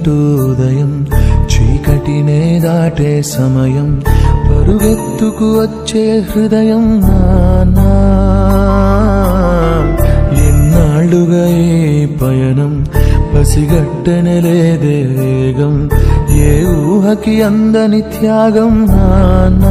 అంటూ ఉదయం చీకటినే దాటే సమయం పరుగెత్తుకు వచ్చే హృదయం నానా ఎన్నాళ్ళుగా ఈ పయనం పసిగట్టనలేదే వేగం ఏ ఊహకి అందని త్యాగం నానా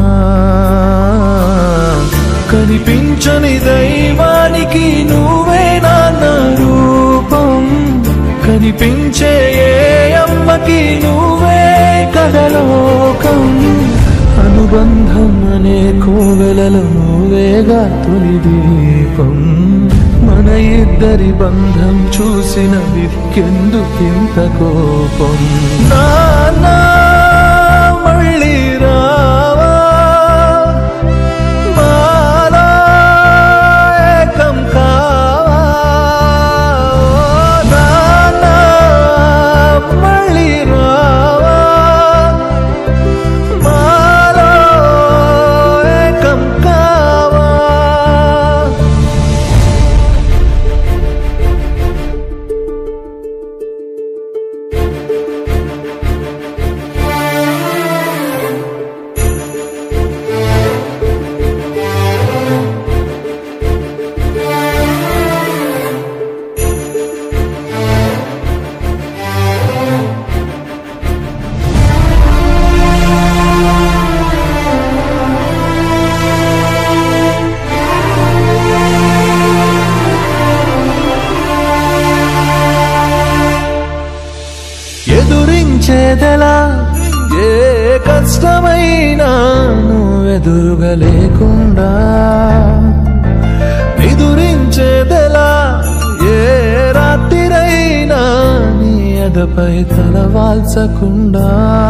కనిపించని దైవానికి నువ్వే నాన్న రూపం కనిపించే ఏ అమ్మకి నువ్వే కదలోకం అనుబంధం అనే కోవెలలో నువ్వేగా తొలి దీపం మన ఇద్దరి బంధం చూసిన వికెందుకింత కోపం నాన్నా మళ్ళీ రావా మాలా ఏకం కావా ఓ నాన్నా మళ్ళీ రావా మాలో ఏకం కావా ఎదురించేదెలా ఏ కష్టమైనా నువ్వెదురుగా లేకుండా ఎదురించేదెలా ఏ రాత్రిరైనా నీ ఎదపై తలవాల్చకుండా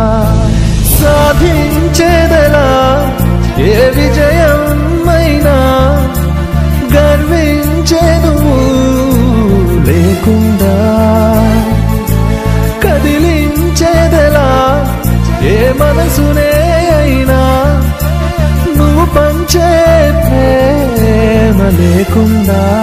సాధించేదెలా ఏ విజయమైనా గర్వించేదు లేకుండా కదిలించేదెలా ఏ మనసునే అయినా నువ్వు పంచే ప్రేమ లేకుండా